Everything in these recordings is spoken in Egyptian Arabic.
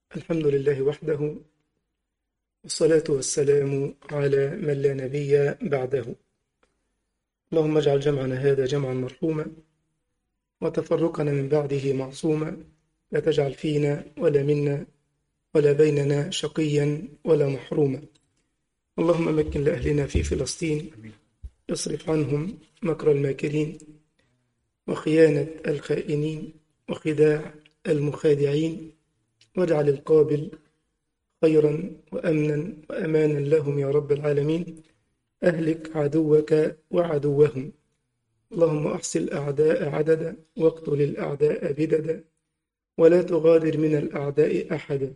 الحمد لله وحده والصلاة والسلام على من لا نبي بعده اللهم اجعل جمعنا هذا جمعا مرحوما وتفرقنا من بعده معصوما لا تجعل فينا ولا منا ولا بيننا شقيا ولا محروما اللهم مكن لأهلنا في فلسطين اصرف عنهم مكر الماكرين وخيانة الخائنين وخداع المخادعين واجعل القابل خيرا وأمنا وأمانا لهم يا رب العالمين أهلك عدوك وعدوهم اللهم أحصي الأعداء عددا واقتل الأعداء بددا ولا تغادر من الأعداء أحدا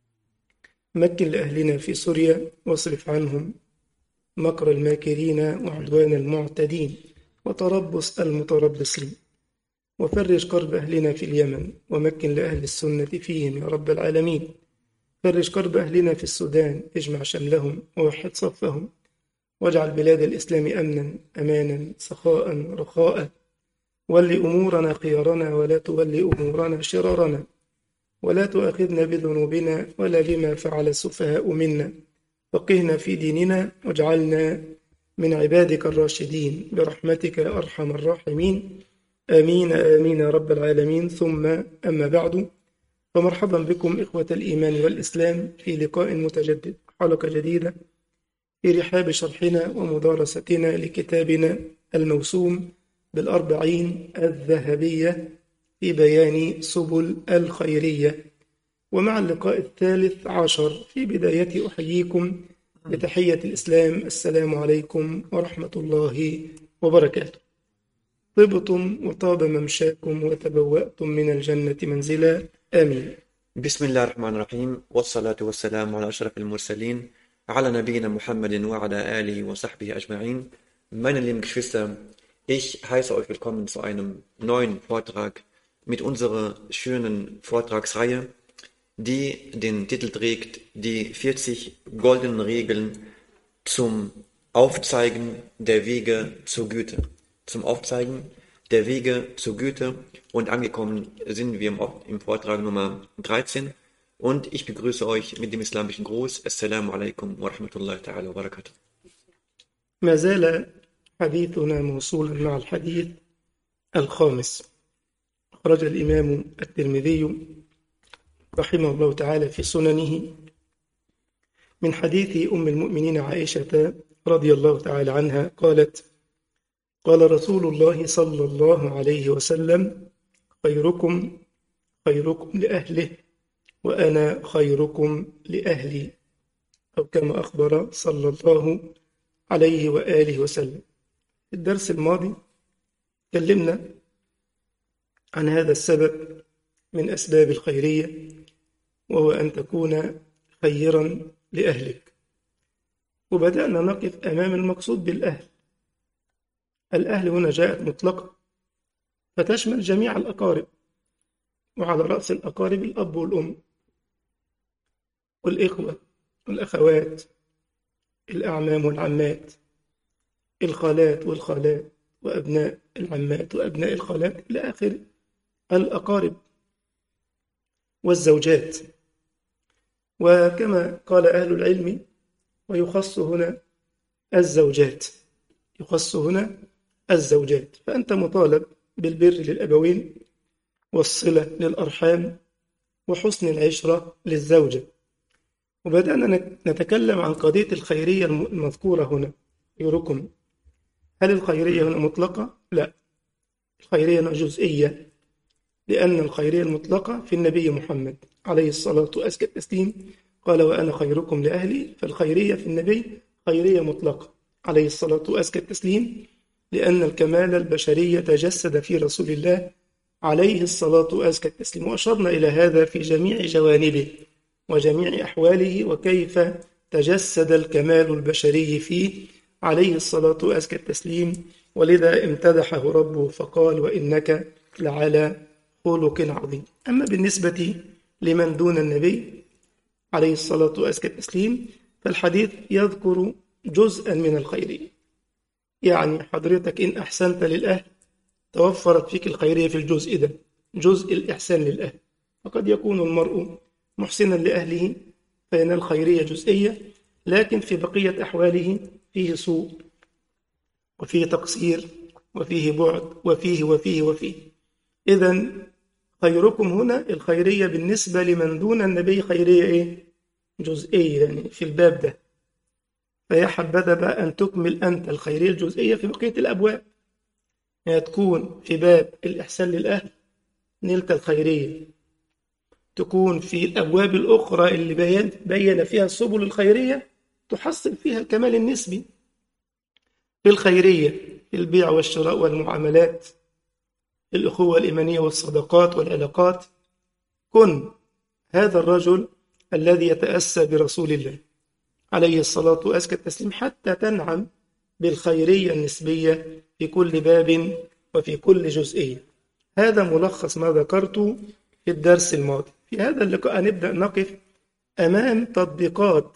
مكن لأهلنا في سوريا واصرف عنهم مكر الماكرين وعدوان المعتدين وتربص المتربصين وفرج كرب أهلنا في اليمن ومكن لأهل السنة فيهم يا رب العالمين فرج كرب أهلنا في السودان اجمع شملهم ووحد صفهم واجعل بلاد الإسلام أمنا أمانا سخاء رخاء ول أمورنا خيارنا ولا تول أمورنا شرارنا ولا تؤاخذنا بذنوبنا ولا بما فعل السفهاء منا فقهنا في ديننا واجعلنا من عبادك الراشدين برحمتك يا أرحم الراحمين آمين آمين يا رب العالمين ثم أما بعد فمرحبا بكم إخوة الإيمان والإسلام في لقاء متجدد حلقة جديدة في رحاب شرحنا ومدارستنا لكتابنا الموسوم بالأربعين الذهبية في بيان سبل الخيرية ومع اللقاء الثالث عشر في بداية أحييكم بتحية الإسلام السلام عليكم ورحمة الله وبركاته طبتم وطاب ممشاكم وتبوأتم من الجنة منزلا آمين بسم الله الرحمن الرحيم والصلاة والسلام على أشرف المرسلين على نبينا Muhammad وعلى آله وصحبه أجمعين Meine lieben Geschwister, ich heiße euch willkommen zu einem neuen Vortrag mit unserer schönen Vortragsreihe, die den Titel trägt Die 40 goldenen Regeln zum Aufzeigen der Wege zur Güte. Zum Aufzeigen der Wege zur Güte und angekommen sind wir im, im Vortrag Nummer 13 und ich begrüße euch mit dem islamischen Gruß. Assalamu alaikum wa rahmatullahi ta'ala wa barakatuh. ما زال حديثنا موصولا مع الحديث الخامس أخرج الإمام الترمذي رحمه الله تعالى في سننه من حديث أم المؤمنين عائشة رضي الله تعالى عنها قالت قال رسول الله صلى الله عليه وسلم خيركم خيركم لأهله وأنا خيركم لأهلي أو كما أخبر صلى الله عليه وآله وسلم في الدرس الماضي تكلمنا عن هذا السبب من أسباب الخيرية وهو أن تكون خيرا لأهلك وبدأنا نقف أمام المقصود بالأهل الأهل هنا جاءت مطلقة فتشمل جميع الأقارب وعلى رأس الأقارب الأب والأم والإخوة والأخوات الأعمام والعمات الخالات والخالات وأبناء العمات وأبناء الخالات إلى آخر الأقارب والزوجات وكما قال أهل العلم ويخص هنا الزوجات يخص هنا الزوجات فأنت مطالب بالبر للأبوين والصلة للأرحام وحسن العشرة للزوجة وبدأنا نتكلم عن قضية الخيرية المذكورة هنا يركم هل الخيرية هنا مطلقة؟ لا الخيرية هنا جزئية لأن الخيرية المطلقة في النبي محمد عليه الصلاة وأزكى التسليم قال وأنا خيركم لأهلي فالخيرية في النبي خيرية مطلقة عليه الصلاة وأزكى التسليم لأن الكمال البشري تجسد في رسول الله عليه الصلاة وأزكى التسليم وأشرنا إلى هذا في جميع جوانبه وجميع أحواله وكيف تجسد الكمال البشري فيه عليه الصلاة وأزكى التسليم ولذا امتدحه ربه فقال وإنك لعلى خلق عظيم أما بالنسبة لمن دون النبي عليه الصلاة وأزكى التسليم فالحديث يذكر جزءا من الخيرية يعني حضرتك إن أحسنت للأهل توفرت فيك الخيرية في الجزء ده جزء الإحسان للأهل فقد يكون المرء محسنا لأهله فينال خيرية جزئية لكن في بقية أحواله فيه سوء وفيه تقصير وفيه بعد وفيه وفيه وفيه إذا خيركم هنا الخيرية بالنسبة لمن دون النبي خيرية إيه؟ جزئية يعني في الباب ده فيا حبذا بقى أن تكمل أنت الخيرية الجزئية في بقية الأبواب يعني تكون في باب الإحسان للأهل نلت الخيرية تكون في الأبواب الأخرى اللي بيان, بين فيها السبل الخيرية تحصل فيها الكمال النسبي في الخيرية في البيع والشراء والمعاملات الأخوة الإيمانية والصدقات والعلاقات كن هذا الرجل الذي يتأسى برسول الله عليه الصلاة وأزكى التسليم حتى تنعم بالخيرية النسبية في كل باب وفي كل جزئية هذا ملخص ما ذكرت في الدرس الماضي في هذا اللقاء نبدأ نقف أمام تطبيقات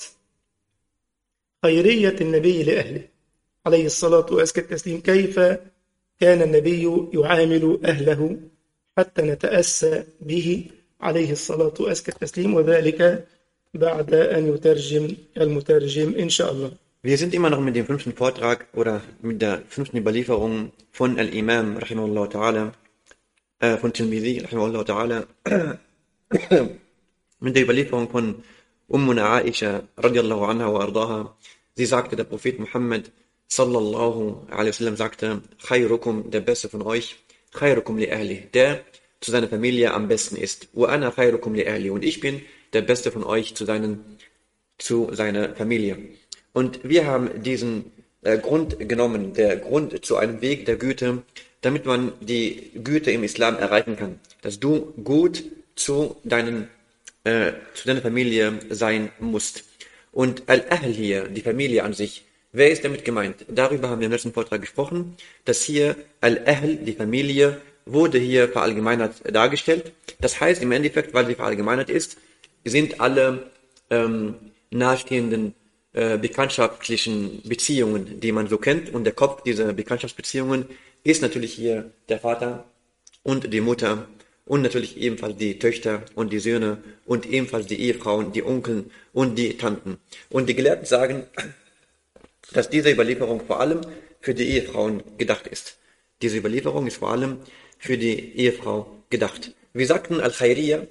خيرية النبي لأهله عليه الصلاة وأزكى التسليم كيف كان النبي يعامل أهله حتى نتأسى به عليه الصلاة وأزكى التسليم وذلك بعد أن يترجم المترجم إن شاء الله Wir sind immer noch mit dem fünften Vortrag oder mit der fünften Überlieferung von Al-Imam, rahimahullah ta'ala, äh, von Tirmidhi, rahimahullah ta'ala, mit der Überlieferung von Ummuna Aisha, radiallahu anha wa ardaha. Sie sagte, der Prophet Muhammad, sallallahu alaihi wasallam, sagte, Khairukum, der Beste von euch, Khairukum li ahli, der zu seiner Familie am besten ist. Wa ana khairukum li ahli. Und ich bin der Beste von euch zu seinen, zu seiner Familie. Und wir haben diesen äh, Grund genommen, der Grund zu einem Weg der Güte, damit man die Güte im Islam erreichen kann. Dass du gut zu, deinen, äh, zu deiner Familie sein musst. Und Al-Ahl hier, die Familie an sich, wer ist damit gemeint? Darüber haben wir im letzten Vortrag gesprochen, dass hier Al-Ahl, die Familie, wurde hier verallgemeinert dargestellt. Das heißt im Endeffekt, weil sie verallgemeinert ist, sind alle ähm, nahestehenden äh, bekanntschaftlichen Beziehungen, die man so kennt. Und der Kopf dieser Bekanntschaftsbeziehungen ist natürlich hier der Vater und die Mutter und natürlich ebenfalls die Töchter und die Söhne und ebenfalls die Ehefrauen, die Onkeln und die Tanten. Und die Gelehrten sagen, dass diese Überlieferung vor allem für die Ehefrauen gedacht ist. Diese Überlieferung ist vor allem für die Ehefrau gedacht. Wir sagten Al-Khairiyya,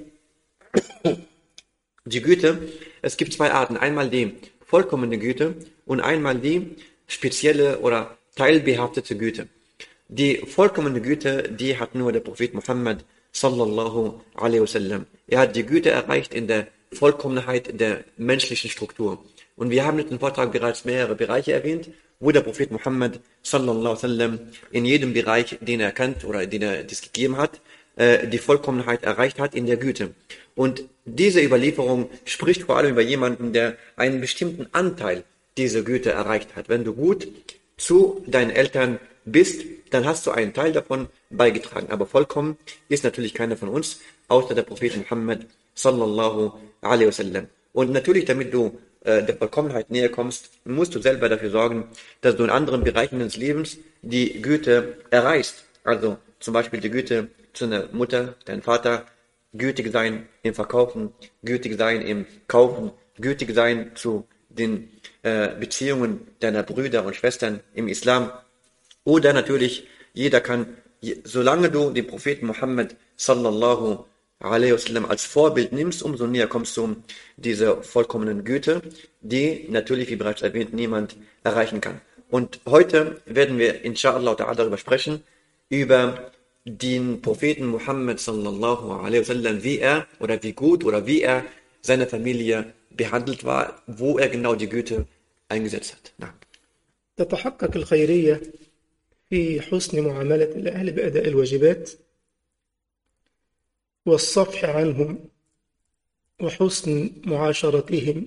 die Güte, es gibt zwei Arten. Einmal die vollkommene Güte und einmal die spezielle oder teilbehaftete Güte. Die vollkommene Güte, die hat nur der Prophet Muhammad sallallahu alaihi wasallam. Er hat die Güte erreicht in der Vollkommenheit der menschlichen Struktur. Und wir haben in dem Vortrag bereits mehrere Bereiche erwähnt, wo der Prophet Muhammad sallallahu alaihi wasallam in jedem Bereich, den er kennt oder den er das gegeben hat, äh, die Vollkommenheit erreicht hat in der Güte. Und diese Überlieferung spricht vor allem über jemanden, der einen bestimmten Anteil dieser Güte erreicht hat. Wenn du gut zu deinen Eltern bist, dann hast du einen Teil davon beigetragen. Aber vollkommen ist natürlich keiner von uns, außer der Prophet Muhammad sallallahu alaihi wasallam. Und natürlich, damit du äh, der Vollkommenheit näher kommst, musst du selber dafür sorgen, dass du in anderen Bereichen deines Lebens die Güte erreichst. Also zum Beispiel die Güte zu einer Mutter, dein Vater, gütig sein im Verkaufen, gütig sein im Kaufen, gütig sein zu den äh, Beziehungen deiner Brüder und Schwestern im Islam. Oder natürlich, jeder kann, solange du den Propheten Muhammad sallallahu alaihi wasallam als Vorbild nimmst, umso näher kommst du dieser vollkommenen Güte, die natürlich, wie bereits erwähnt, niemand erreichen kann. Und heute werden wir inshallah darüber sprechen, über den Propheten Muhammad sallallahu alaihi wasallam, wie er oder wie gut oder wie er seine Familie behandelt war, wo er genau die Güte eingesetzt hat. Na. تتحقق الخيرية في حسن معاملة الأهل بأداء الواجبات والصفح عنهم وحسن معاشرتهم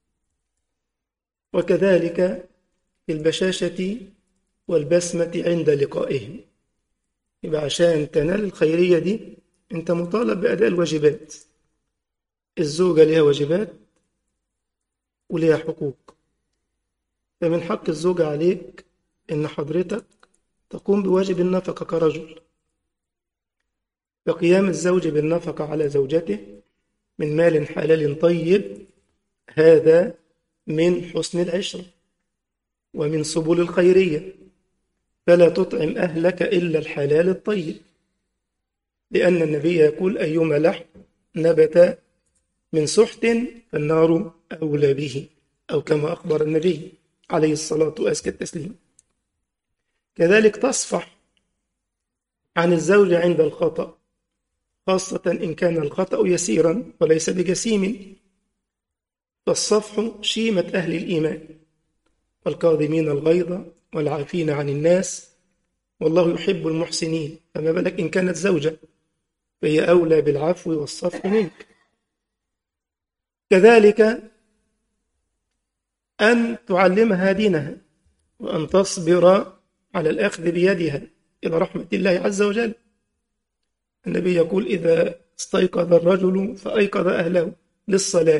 وكذلك في البشاشة والبسمة عند لقائهم يبقى عشان تنال الخيرية دي انت مطالب بأداء الواجبات الزوجة ليها واجبات وليها حقوق فمن حق الزوجة عليك ان حضرتك تقوم بواجب النفقة كرجل فقيام الزوج بالنفقة على زوجته من مال حلال طيب هذا من حسن العشرة ومن سبل الخيرية فلا تطعم أهلك إلا الحلال الطيب لأن النبي يقول أيما لحم نبت من سحت فالنار أولى به أو كما أخبر النبي عليه الصلاة وأزكى التسليم كذلك تصفح عن الزوج عند الخطأ خاصة إن كان الخطأ يسيرا وليس بجسيم فالصفح شيمة أهل الإيمان والكاظمين الغيظ والعافين عن الناس والله يحب المحسنين فما بالك إن كانت زوجة فهي أولى بالعفو والصفح منك كذلك أن تعلمها دينها وأن تصبر على الأخذ بيدها إلى رحمة الله عز وجل النبي يقول إذا استيقظ الرجل فأيقظ أهله للصلاة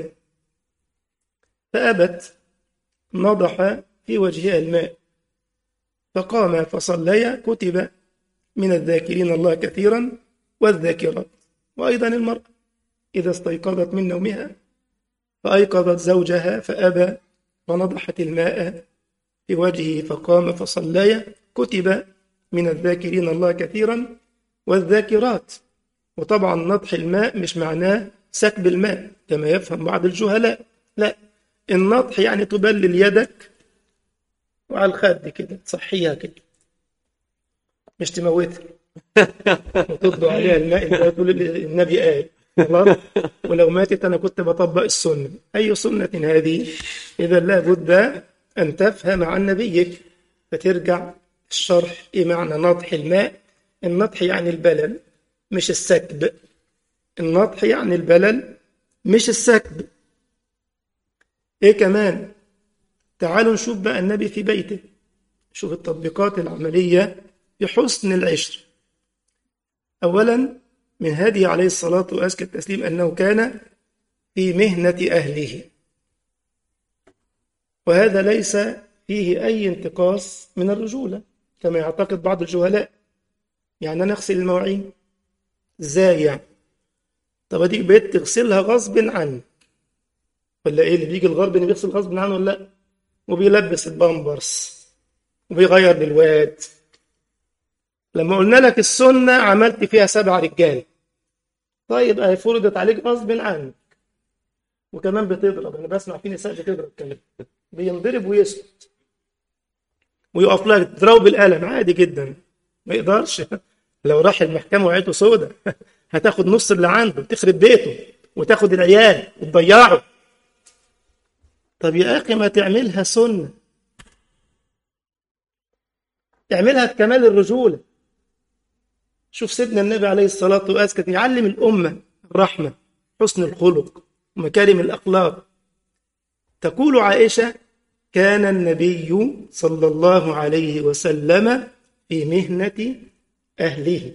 فأبت نضح في وجهها الماء فقام فصليا كتب من الذاكرين الله كثيرا والذاكرات وأيضا المرأة إذا استيقظت من نومها فأيقظت زوجها فأبى فنضحت الماء في وجهه فقام فصليا كتب من الذاكرين الله كثيرا والذاكرات وطبعا نضح الماء مش معناه سكب الماء كما يفهم بعض الجهلاء لا النضح يعني تبلل يدك وعلى الخد كده تصحيها كده مش تموتها وتطبع عليها الماء اللي تقول النبي قال خلاص ولو ماتت انا كنت بطبق السنه اي سنه هذه اذا لابد ان تفهم عن نبيك فترجع الشرح ايه معنى نضح الماء النضح يعني البلل مش السكب النضح يعني البلل مش السكب ايه كمان تعالوا نشوف بقى النبي في بيته شوف التطبيقات العملية في حسن العشر أولا من هدي عليه الصلاة وأزكى التسليم أنه كان في مهنة أهله وهذا ليس فيه أي انتقاص من الرجولة كما يعتقد بعض الجهلاء يعني أنا أغسل المواعين إزاي يعني طب أديك بيت تغسلها غصب عنك ولا إيه اللي بيجي الغرب اللي بيغسل غصب عنه ولا لأ وبيلبس البامبرز وبيغير للواد لما قلنا لك السنة عملت فيها سبع رجال طيب اهي فرضت عليك غصب عنك وكمان بتضرب انا بسمع في نساء بتضرب كمان بينضرب ويسكت ويقف لها تضربه بالقلم عادي جدا ما يقدرش لو راح المحكمة وعيته سودة هتاخد نص اللي عنده وتخرب بيته وتاخد العيال وتضيعه طب يا أخي ما تعملها سنة اعملها بكمال الرجولة شوف سيدنا النبي عليه الصلاة والسلام يعلم الأمة الرحمة حسن الخلق ومكارم الأخلاق تقول عائشة كان النبي صلى الله عليه وسلم في مهنة أهله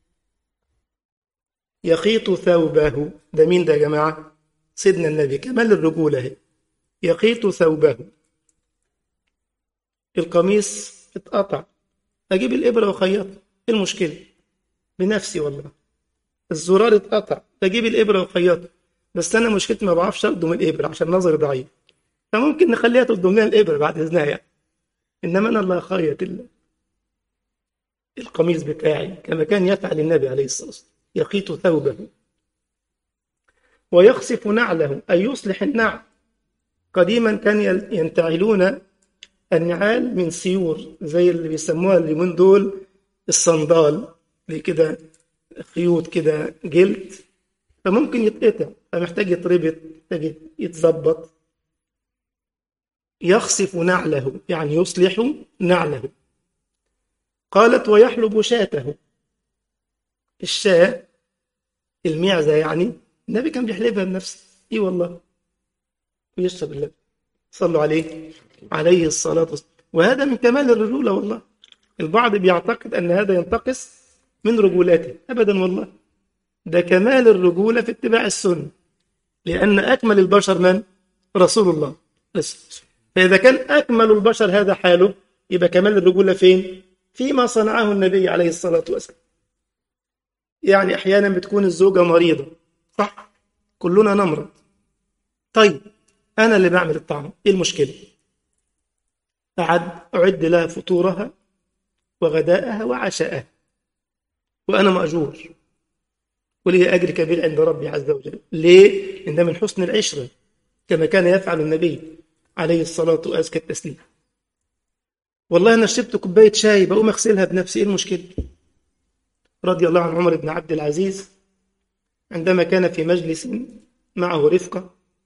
يخيط ثوبه ده مين ده يا جماعة سيدنا النبي كمال الرجولة هي يخيط ثوبه القميص اتقطع اجيب الابره واخيطها ايه المشكله بنفسي والله الزرار اتقطع اجيب الابره واخيطها بس انا مشكلتي ما بعرفش اخدم الابره عشان نظري ضعيف فممكن نخليها تخدم لنا الابره بعد اذنها يعني انما انا اللي اخيط القميص بتاعي كما كان يفعل النبي عليه الصلاه والسلام يخيط ثوبه ويخسف نعله اي يصلح النعل قديما كان ينتعلون النعال من سيور زي اللي بيسموها اليومين دول الصندال اللي كده خيوط كده جلد فممكن يتقطع فمحتاج يتربط محتاج يتظبط يخسف نعله يعني يصلح نعله قالت ويحلب شاته الشاة المعزة يعني النبي كان بيحلبها بنفسه اي والله ويشرب اللبن صلوا عليه عليه الصلاة والسلام وهذا من كمال الرجولة والله البعض بيعتقد أن هذا ينتقص من رجولته أبدا والله ده كمال الرجولة في اتباع السنة لأن أكمل البشر من؟ رسول الله فإذا كان أكمل البشر هذا حاله يبقى كمال الرجولة فين؟ فيما صنعه النبي عليه الصلاة والسلام يعني أحيانا بتكون الزوجة مريضة صح؟ كلنا نمرض طيب أنا اللي بعمل الطعام إيه المشكلة أعد أعد لها فطورها وغداءها وعشاءها وأنا مأجور ولي أجر كبير عند ربي عز وجل ليه؟ إن ده من حسن العشرة كما كان يفعل النبي عليه الصلاة وأزكى التسليم والله أنا شربت كوباية شاي بقوم أغسلها بنفسي إيه المشكلة؟ رضي الله عن عمر بن عبد العزيز عندما كان في مجلس معه رفقة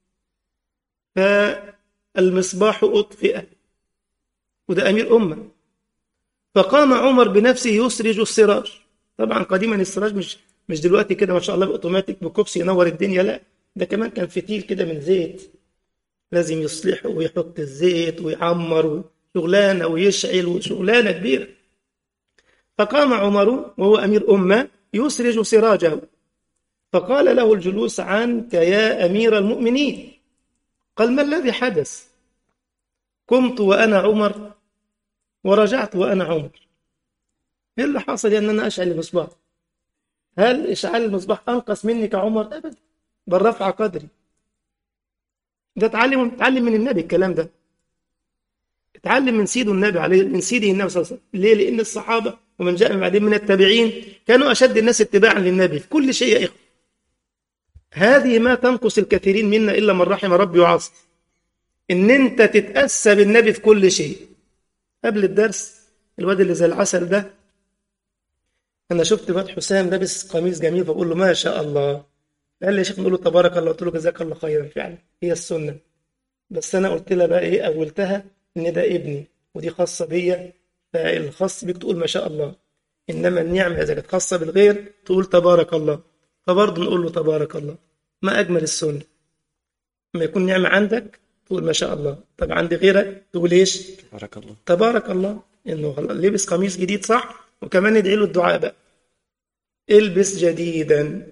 فالمصباح أطفئ وده أمير أمة فقام عمر بنفسه يسرج السراج طبعا قديما السراج مش مش دلوقتي كده ما شاء الله باوتوماتيك بكوبس ينور الدنيا لا ده كمان كان فتيل كده من زيت لازم يصلحه ويحط الزيت ويعمر شغلانه ويشعل وشغلانه كبيره فقام عمر وهو امير امه يسرج سراجه فقال له الجلوس عنك يا امير المؤمنين قال ما الذي حدث قمت وانا عمر ورجعت وانا عمر ايه اللي حصل ان انا اشعل المصباح هل اشعال المصباح انقص مني كعمر ابدا بل رفع قدري ده اتعلم اتعلم من النبي الكلام ده اتعلم من سيده النبي عليه من سيده النبي صلى الله عليه وسلم ليه لان الصحابه ومن جاء من بعدهم من التابعين كانوا اشد الناس اتباعا للنبي في كل شيء يا اخوه هذه ما تنقص الكثيرين منا الا من رحم ربي وعصر ان انت تتاسى بالنبي في كل شيء قبل الدرس الواد اللي زي العسل ده انا شفت الواد حسام لابس قميص جميل فبقول له ما شاء الله قال لي يا شيخ نقول له تبارك الله قلت له جزاك الله خيرا فعلا هي السنه بس انا قلت لها بقى ايه اولتها ان ده ابني ودي خاصه بيا فالخاص بيك تقول ما شاء الله انما النعمه اذا كانت خاصه بالغير تقول تبارك الله فبرضه نقول له تبارك الله ما اجمل السنه لما يكون نعمه عندك تقول ما شاء الله طب عند غيرك تقول ايش بارك الله تبارك الله انه لبس قميص جديد صح وكمان ندعي له الدعاء بقى البس جديدا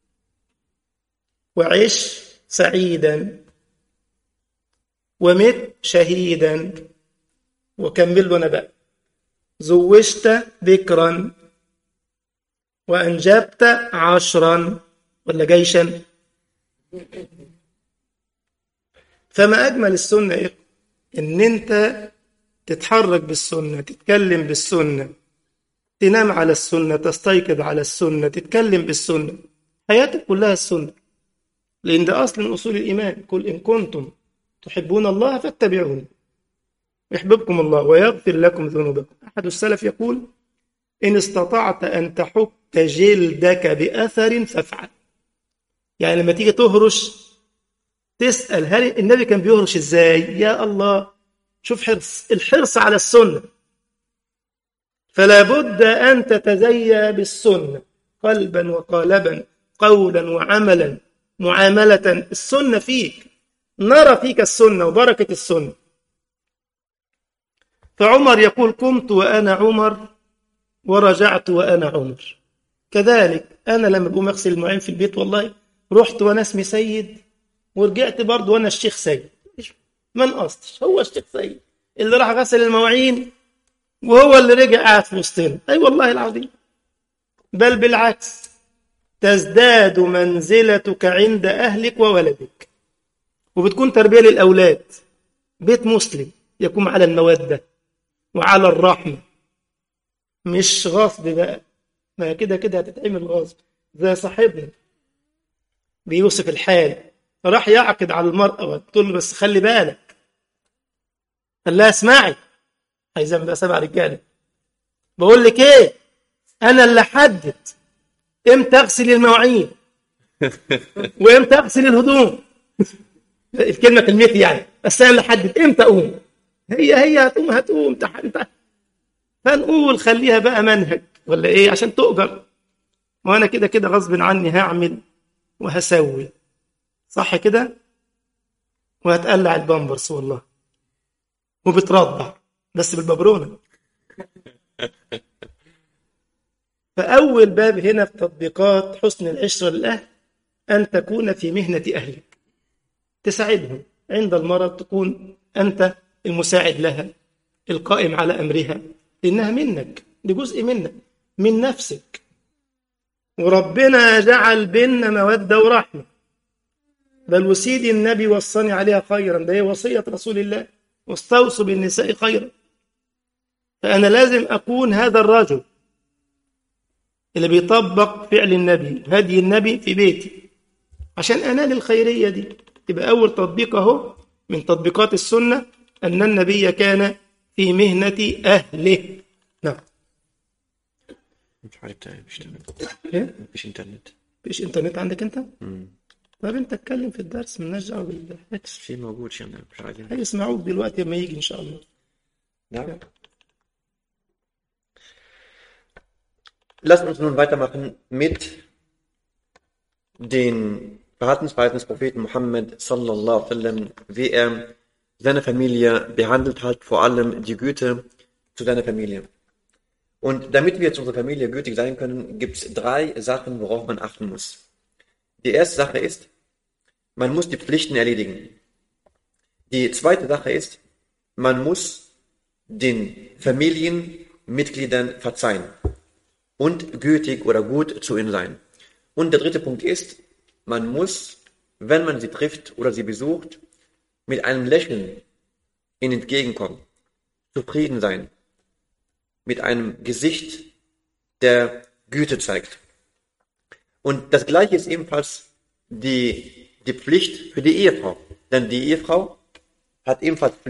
وعش سعيدا ومت شهيدا وكمل له انا بقى زوجت بكرا وانجبت عشرا ولا جيشا فما اجمل السنه إيه؟ ان انت تتحرك بالسنه تتكلم بالسنه تنام على السنه تستيقظ على السنه تتكلم بالسنه حياتك كلها السنه لان ده اصل من اصول الايمان قل ان كنتم تحبون الله فاتبعوني يحببكم الله ويغفر لكم ذنوبكم احد السلف يقول ان استطعت ان تحك جلدك باثر فافعل يعني لما تيجي تهرش تسال هل النبي كان بيهرش ازاي يا الله شوف حرص الحرص على السنه فلا بد ان تتزيى بالسنه قلبا وقالبا قولا وعملا معامله السنه فيك نرى فيك السنه وبركه السنه فعمر يقول قمت وانا عمر ورجعت وانا عمر كذلك انا لما بقوم اغسل المواعين في البيت والله رحت وانا اسمي سيد ورجعت برضه وانا الشيخ سيد ما نقصتش هو الشيخ سيد اللي راح غسل المواعين وهو اللي رجع قاعد في وسطنا اي أيوة والله العظيم بل بالعكس تزداد منزلتك عند اهلك وولدك وبتكون تربيه للاولاد بيت مسلم يقوم على الموده وعلى الرحمه مش غصب بقى ما كده كده هتتعمل غصب زي صاحبنا بيوصف الحال راح يعقد على المرأة وتقول له بس خلي بالك قال لها اسمعي عايزة بقى سبع رجالة بقول لك ايه انا اللي حدد امتى اغسل المواعين وامتى اغسل الهدوم الكلمة كلمتي يعني بس انا اللي حدد امتى اقوم هي هي هتقوم هتقوم تحت فنقول خليها بقى منهج ولا ايه عشان تؤجر وانا كده كده غصب عني هعمل وهسوي صح كده وهتقلع البامبرز والله وبترضع بس بالببرونه فاول باب هنا في تطبيقات حسن العشره للاهل ان تكون في مهنه اهلك تساعدهم عند المرض تكون انت المساعد لها القائم على امرها لانها منك دي جزء منك من نفسك وربنا جعل بيننا موده ورحمه بل وسيدي النبي وصاني عليها خيرا ده هي وصية رسول الله واستوصوا بالنساء خيرا فأنا لازم أكون هذا الرجل اللي بيطبق فعل النبي هدي النبي في بيتي عشان أنال الخيرية دي يبقى أول تطبيق أهو من تطبيقات السنة أن النبي كان في مهنة أهله نعم مش عارف ده بيشتغل إيه؟ مفيش انترنت مفيش إنترنت عندك أنت؟ مم. طب أنت اتكلم في الدرس مالناش دعوة بالهكس في موجود شيء مش عايزين هيسمعوك دلوقتي لما يجي إن شاء الله Ja. Lasst uns nun weitermachen mit den Verhaltensweisen des Propheten Mohammed sallallahu alaihi wasallam, wie er seine Familie behandelt hat, vor allem die Güte zu seiner Familie. Und damit wir zu unserer Familie gütig sein können, gibt es drei Sachen, worauf man achten muss. Die erste Sache ist, man muss die Pflichten erledigen. Die zweite Sache ist, man muss den Familienmitgliedern verzeihen und gütig oder gut zu ihnen sein. Und der dritte Punkt ist, man muss, wenn man sie trifft oder sie besucht, mit einem Lächeln ihnen entgegenkommen, zufrieden sein, mit einem Gesicht der Güte zeigt. Und das gleiche ist ebenfalls die, die Pflicht für die Ehefrau. Denn die Ehefrau hat ebenfalls